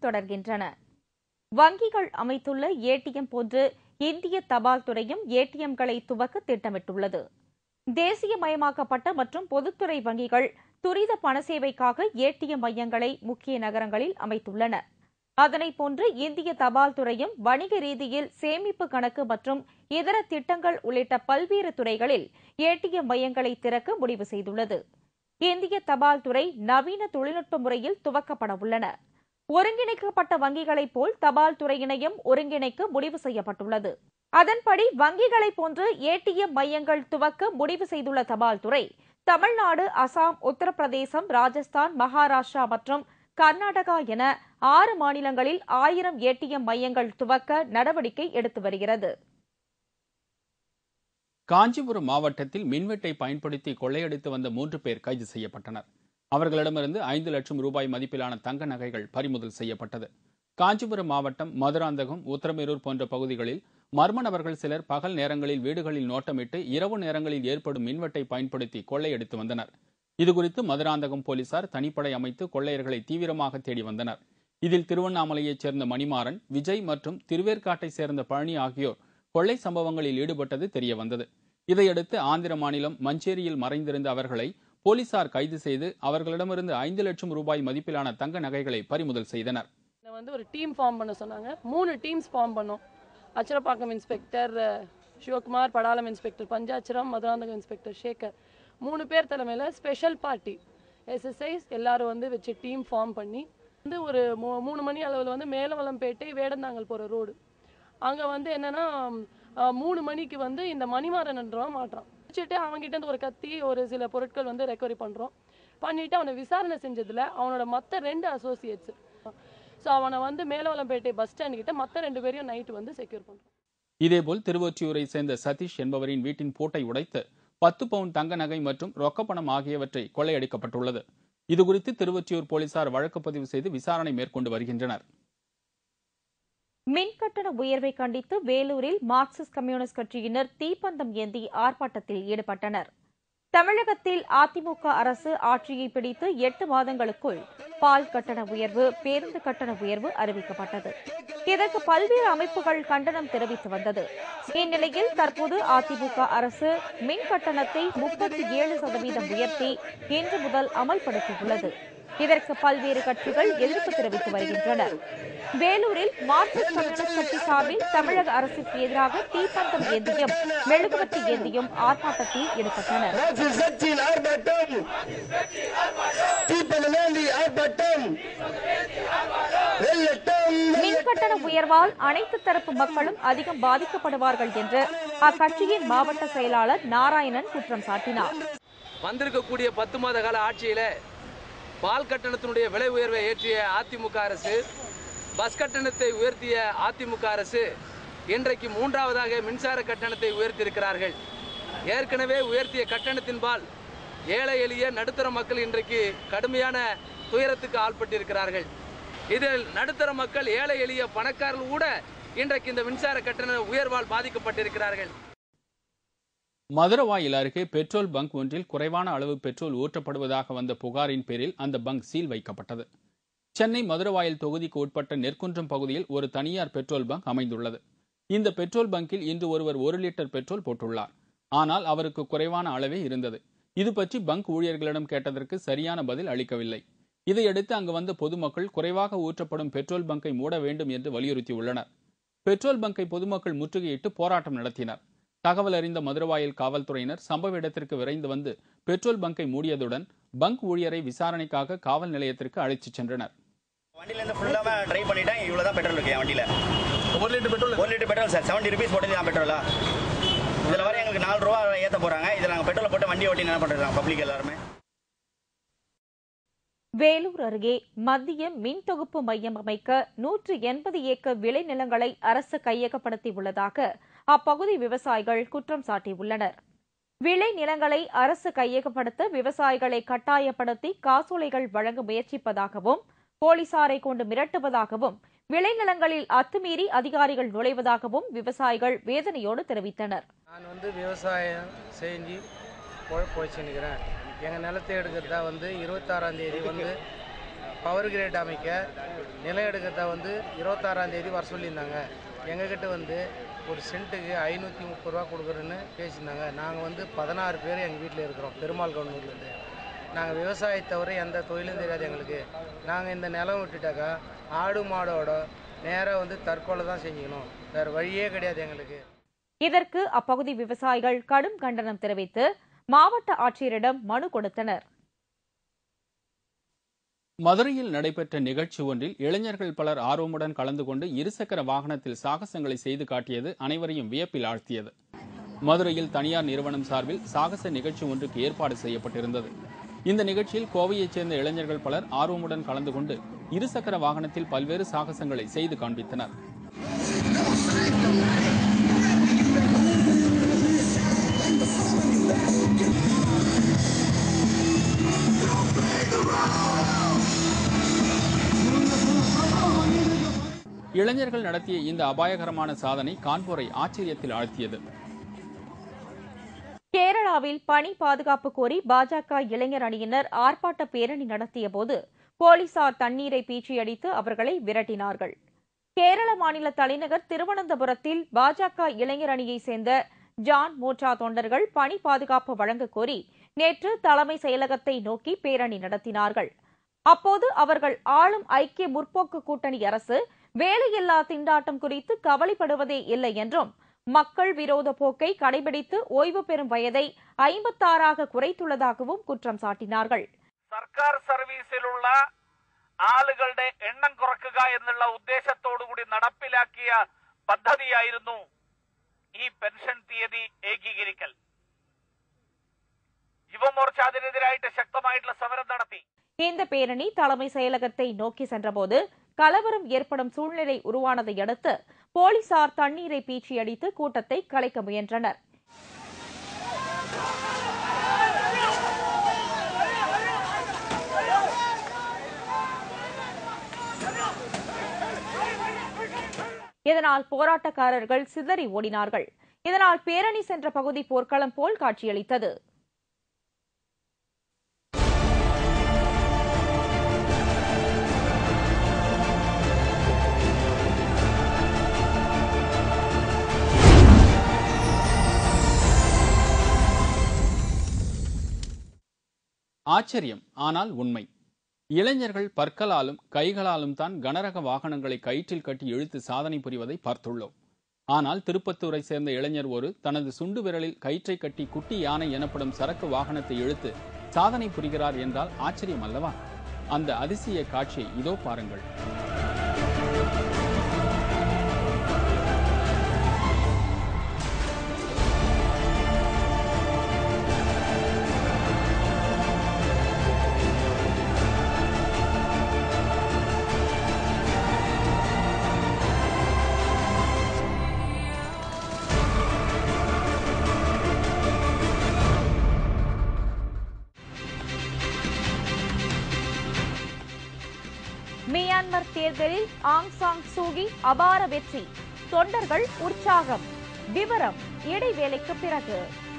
தொடர்கின்றன வங்கிகள் அமைத்துள்ள ஏடிஎம் போன்று இந்திய தபால் துறையும் ஏடிஎம்களை துவக்க திட்டமிட்டுள்ளது தேசியமயமாக்கப்பட்ட மற்றும் பொதுத்துறை வங்கிகள் துரித பண சேவைக்காக ஏடிஎம் மையங்களை முக்கிய நகரங்களில் அமைத்துள்ளன அதனைப் போன்று இந்திய தபால் துறையும் வணிக ரீதியில் சேமிப்பு கணக்கு மற்றும் இதர திட்டங்கள் உள்ளிட்ட பல்வேறு துறைகளில் ஏடிஎம் மையங்களை திறக்க முடிவு செய்துள்ளது இந்திய தபால் துறை நவீன தொழில்நுட்ப முறையில் துவக்கப்பட உள்ளன ஒருங்கிணைக்கப்பட்ட வங்கிகளைப் போல் தபால் துறையினையும் ஒருங்கிணைக்க முடிவு செய்யப்பட்டுள்ளது அதன்படி வங்கிகளைப் போன்று ஏடிஎம் மையங்கள் துவக்க முடிவு செய்துள்ள தபால் துறை தமிழ்நாடு அசாம் உத்தரப்பிரதேசம் ராஜஸ்தான் மகாராஷ்டிரா மற்றும் கர்நாடகா என ஆறு மாநிலங்களில் ஆயிரம் ஏடிஎம் மையங்கள் துவக்க நடவடிக்கை எடுத்து வருகிறது காஞ்சிபுரம் மாவட்டத்தில் மின்வெட்டை பயன்படுத்தி கொள்ளையடித்து வந்த மூன்று பேர் கைது செய்யப்பட்டனர் அவர்களிடமிருந்து ஐந்து லட்சம் ரூபாய் மதிப்பிலான தங்க நகைகள் பறிமுதல் செய்யப்பட்டது காஞ்சிபுரம் மாவட்டம் மதுராந்தகம் உத்தரமேரூர் போன்ற பகுதிகளில் மர்ம நபர்கள் சிலர் பகல் நேரங்களில் வீடுகளில் நோட்டமிட்டு இரவு நேரங்களில் ஏற்படும் மின்வெட்டை பயன்படுத்தி கொள்ளையடித்து வந்தனர் இதுகுறித்து மதுராந்தகம் போலீசார் தனிப்படை அமைத்து கொள்ளையர்களை தீவிரமாக தேடி வந்தனர் இதில் திருவண்ணாமலையைச் சேர்ந்த மணிமாறன் விஜய் மற்றும் திருவேற்காட்டை சேர்ந்த பழனி ஆகியோர் கொள்ளை சம்பவங்களில் ஈடுபட்டது தெரிய வந்தது இதையடுத்து ஆந்திர மாநிலம் மஞ்சேரியில் மறைந்திருந்த அவர்களை போலீசார் கைது செய்து அவர்களிடமிருந்து ஐந்து லட்சம் ரூபாய் மதிப்பிலான தங்க நகைகளை பறிமுதல் செய்தனர் இதில் வந்து ஒரு டீம் ஃபார்ம் பண்ண சொன்னாங்க மூணு டீம்ஸ் ஃபார்ம் பண்ணோம் Acharapakkam inspector ah, Sivakumar Padalam inspector Panchacharam Madurantakam inspector Sekar மூணு பேர் தலைமையில் ஸ்பெஷல் பார்ட்டி எஸ்எஸ்ஐ எல்லாரும் வந்து வச்சு டீம் ஃபார்ம் பண்ணி வந்து ஒரு மூ மூணு மணி அளவில் வந்து மேலவளம்பேட்டை வேடந்தாங்கல் போகிற ரோடு அங்கே வந்து என்னன்னா அஹ், மூணு மணிக்கு வந்து இந்த மணிமாறன்றவன் மாட்டுறான் வச்சுட்டு அவங்ககிட்ட இருந்து ஒரு கத்தி ஒரு சில பொருட்கள் வந்து ரெக்கவரி பண்ணுறோம் பண்ணிட்டு அவனை விசாரணை செஞ்சதுல அவனோட மற்ற ரெண்டு அசோசியேட்ஸ் ஸோ அவனை வந்து மேலவளம்பேட்டை பஸ் ஸ்டாண்ட் கிட்ட மற்ற ரெண்டு பேரையும் நைட்டு வந்து செக்யூர் பண்ணுறோம் இதேபோல் திருவொற்றியூரை சேர்ந்த சதீஷ் என்பவரின் வீட்டின் பூட்டை உடைத்து பத்து பவுன் தங்க நகை மற்றும் ரொக்கப்பணம் ஆகியவற்றை கொள்ளையடிக்கப்பட்டுள்ளது இதுகுறித்து திருவொற்றியூர் போலீசார் வழக்கு பதிவு செய்து விசாரணை மேற்கொண்டு வருகின்றனர் மின் கட்டண உயர்வை கண்டித்து வேலூரில் மார்க்சிஸ்ட் கம்யூனிஸ்ட் கட்சியினர் தீப்பந்தம் ஏந்தி ஆர்ப்பாட்டத்தில் ஈடுபட்டனர் தமிழகத்தில் அதிமுக அரசு ஆட்சியை பிடித்து எட்டு மாதங்களுக்குள் பால் கட்டண உயர்வு பேருந்து கட்டண உயர்வு அறிவிக்கப்பட்டது இதற்கு பல்வேறு அமைப்புகள் கண்டனம் தெரிவித்து வந்தது இந்நிலையில் தற்போது அதிமுக அரசு மின் கட்டணத்தை முப்பத்தி ஏழு சதவீதம் உயர்த்தி இன்று முதல் அமல்படுத்தியுள்ளது இதற்கு பல்வேறு கட்சிகள் எதிர்ப்பு தெரிவித்து வருகின்றனர் வேலூரில் மார்க்சிஸ்ட் கம்யூனிஸ்ட் கட்சி சார்பில் தமிழக அரசுக்கு எதிராக தீப்பந்தம் ஏந்தியும் மெழுகுவர்த்தி ஏந்தியும் ஆர்ப்பாட்டத்தில் ஈடுபட்டனர் கட்சியின் ஆர்ப்பாட்டம் தீப்பந்தமேந்தி ஆர்ப்பாட்டம் வெள்ளட்டம் மின் கட்டண உயர்வால் அனைத்து தரப்பு மக்களும் அதிகம் பாதிக்கப்படுவார்கள் என்று அக்கட்சியின் மாவட்ட செயலாளர் நாராயணன் குற்றம் சாட்டினார் வந்திருக்கக்கூடிய பத்து மாத கால ஆட்சியில் பால் கட்டணத்தினுடைய விலை உயர்வை ஏற்றிய அதிமுக அரசு பஸ் கட்டணத்தை உயர்த்திய அதிமுக அரசு இன்றைக்கு மூன்றாவதாக மின்சார கட்டணத்தை உயர்த்தியிருக்கிறார்கள் ஏற்கனவே உயர்த்திய கட்டணத்தின்பால் ஏழை எளிய நடுத்தர மக்கள் இன்றைக்கு கடுமையான துயரத்துக்கு ஆள்பட்டிருக்கிறார்கள் இதில் நடுத்தர மக்கள் ஏழை எளிய பணக்காரர்கள் கூட இன்றைக்கு இந்த மின்சார கட்டண உயர்வால் பாதிக்கப்பட்டிருக்கிறார்கள் மதுரவாயில் அருகே பெட்ரோல் பங்க் ஒன்றில் குறைவான அளவு பெட்ரோல் ஊற்றப்படுவதாக வந்த புகாரின் பேரில் அந்த பங்க் சீல் வைக்கப்பட்டது சென்னை மதுரவாயல் தொகுதிக்கு உட்பட்ட நெற்குன்றம் பகுதியில் ஒரு தனியார் பெட்ரோல் பங்க் அமைந்துள்ளது இந்த பெட்ரோல் பங்கில் இன்று ஒருவர் ஒரு லிட்டர் பெட்ரோல் போட்டுள்ளார் ஆனால் அவருக்கு குறைவான அளவே இருந்தது இது பற்றி பங்க் ஊழியர்களிடம் கேட்டதற்கு சரியான பதில் அளிக்கவில்லை இதையடுத்து அங்கு வந்த பொதுமக்கள் குறைவாக ஊற்றப்படும் பெட்ரோல் பங்கை மூட வேண்டும் என்று வலியுறுத்தியுள்ளனர் பெட்ரோல் பங்கை பொதுமக்கள் முற்றுகையிட்டு போராட்டம் நடத்தினர் தகவல் அறிந்த மதுரவாயல் காவல்துறையினர் சம்பவ இடத்திற்கு விரைந்து வந்து பெட்ரோல் பங்கை மூடியதுடன் பங்க் ஊழியரை விசாரணைக்காக காவல் நிலையத்திற்கு அழைத்துச் சென்றனர் வண்டியில இருந்து ஃபுல்லாக ட்ரை பண்ணிட்டேன் இவ்வளோ தான் பெட்ரோல் இருக்கு என் வண்டியில் ஒரு லிட்டர் பெட்ரோல் ஒரு litre petrol sir seventy rupees போட்டது தான் பெட்ரோலா இதில் வர எங்களுக்கு நாலு ரூபா ஏற்ற போகிறாங்க இதில் நாங்கள் பெட்ரோலை போட்டு வண்டி ஓட்டி என்ன பண்ணுறது பப்ளிக் எல்லாருமே வேலூர் அருகே மத்திய மின் தொகுப்பு மையம் அமைக்க நூற்று எண்பது ஏக்கர் விளைநிலங்களை அரசு கையகப்படுத்தி உள்ளதாக அப்பகுதி விவசாயிகள் குற்றம் சாட்டியுள்ளனர் விளை நிலங்களை அரசு கையகப்படுத்த விவசாயிகளை கட்டாயப்படுத்தி காசோலைகள் வழங்க முயற்சிப்பதாகவும் போலீசாரை கொண்டு மிரட்டுவதாகவும் விளைநிலங்களில் அத்துமீறி அதிகாரிகள் நுழைவதாகவும் விவசாயிகள் வேதனையோடு தெரிவித்தனர் நான் வந்து விவசாயம் செஞ்சு பொழப்பு வச்சுன்னுக்கிறேன் எங்கள் நிலத்தை எடுக்கிறதா வந்து இருபத்தாறாம் தேதி வந்து பவர் கிரேட் அமைக்க நிலம் எடுக்கிறத வந்து இருபத்தாறாம் தேதி வர சொல்லியிருந்தாங்க எங்ககிட்ட வந்து ஒரு சென்ட்டுக்கு ஐநூற்றி முப்பது ரூபா கொடுக்குறேன்னு பேசியிருந்தாங்க நாங்கள் வந்து பதினாறு பேர் எங்கள் வீட்டில் இருக்கிறோம் பெருமாள் கவுண்டூர்லேருந்து நாங்கள் விவசாயத்தை தவிர எந்த தொழிலும் தெரியாது எங்களுக்கு நாங்கள் இந்த நிலம் விட்டுட்டாக்கா ஆடு மாடோட நேராக வந்து தற்கொலை தான் செஞ்சுக்கணும் வேறு வழியே கிடையாது எங்களுக்கு இதற்கு அப்பகுதி விவசாயிகள் கடும் கண்டனம் தெரிவித்து மாவட்ட ஆட்சியரிடம் மனு கொடுத்தனர் மதுரையில் நடைபெற்ற நிகழ்ச்சி ஒன்றில் இளைஞர்கள் பலர் ஆர்வமுடன் கலந்து கொண்டு இருசக்கர வாகனத்தில் சாகசங்களை செய்து காட்டியது அனைவரையும் வியப்பில் ஆழ்த்தியது மதுரையில் தனியார் நிறுவனம் சார்பில் சாகச நிகழ்ச்சி ஒன்றுக்கு ஏற்பாடு செய்யப்பட்டிருந்தது இந்த நிகழ்ச்சியில் கோவையைச் சேர்ந்த இளைஞர்கள் பலர் ஆர்வமுடன் கலந்து கொண்டு இருசக்கர வாகனத்தில் பல்வேறு சாகசங்களை செய்து காண்பித்தனர் இளைஞர்கள் நடத்திய இந்த அபாயகரமான சாதனை கான்பூரை ஆச்சரியத்தில் ஆழ்த்தியது கேரளாவில் பணி பாதுகாப்பு கோரி பாஜக இளைஞர் அணியினர் ஆர்ப்பாட்ட பேரணி நடத்திய போது போலீசார் தண்ணீரை பீச்சியடித்து அவர்களை விரட்டினார்கள் கேரள மாநில தலைநகர் திருவனந்தபுரத்தில் பாஜக இளைஞர் அணியைச் சேர்ந்த ஜான் மோர்ச்சா தொண்டர்கள் பணி பாதுகாப்பு வழங்க கோரி நேற்று தலைமை செயலகத்தை நோக்கி பேரணி நடத்தினார்கள் அப்போது அவர்கள் ஆளும் ஐக்கிய முற்போக்கு கூட்டணி அரசு வேலையில்லா திண்டாட்டம் குறித்து கவலைப்படுவதே இல்லை என்றும் மக்கள் விரோத போக்கை கடைபிடித்து ஓய்வு பெறும் வயதை ஐம்பத்தாறாக കുறைത്തുള്ളതാகவும் കുറ്റം സാട്ടിനാர்கள் സർക്കാർ സർവീസിലുള്ള ആളുകളുടെ എണ്ണം കുറയ്ക്കുക എന്നുള്ള ഉദ്ദേശത്തോടുകൂടി നടപ്പിലാക്കിയ പദ്ധതിയായിരുന്നു ഈ പെൻഷൻ തീയതി ഏകീകരിക്കൽ യുവമോർച്ച അതിനെതിരായിട്ട് ശക്തമായിട്ടുള്ള സമരം നടത്തി இந்த பேரணி தலைமை செயலகத்தை நோக்கி சென்றபோது கலவரம் ஏற்படும் சூழ்நிலை உருவானதை அடுத்து போலீசார் தண்ணீரை பீச்சியடித்து கூட்டத்தை கலைக்க முயன்றனர் இதனால் போராட்டக்காரர்கள் சிதறி ஓடினார்கள் இதனால் பேரணி சென்ற பகுதி போர்க்களம் போல் காட்சியளித்தது ஆச்சரியம் ஆனால் உண்மை இளைஞர்கள் பற்களாலும் கைகளாலும் தான் கனரக வாகனங்களை கயிற்றில் கட்டி இழுத்து சாதனை புரிவதை பார்த்துள்ளோம் ஆனால் திருப்பத்தூரை சேர்ந்த இளைஞர் ஒரு தனது சுண்டு விரலில் கயிற்றை கட்டி குட்டி யானை எனப்படும் சரக்கு வாகனத்தை இழுத்து சாதனை புரிகிறார் என்றால் ஆச்சரியம் அல்லவா அந்த அதிசய காட்சியை இதோ பாருங்கள் மியான்மர் தேர்தலில் ஆங் சாங் சூகி அபார வெற்றி தொண்டர்கள் உற்சாகம் விவரம் இடைவேளைக்கு பிறகு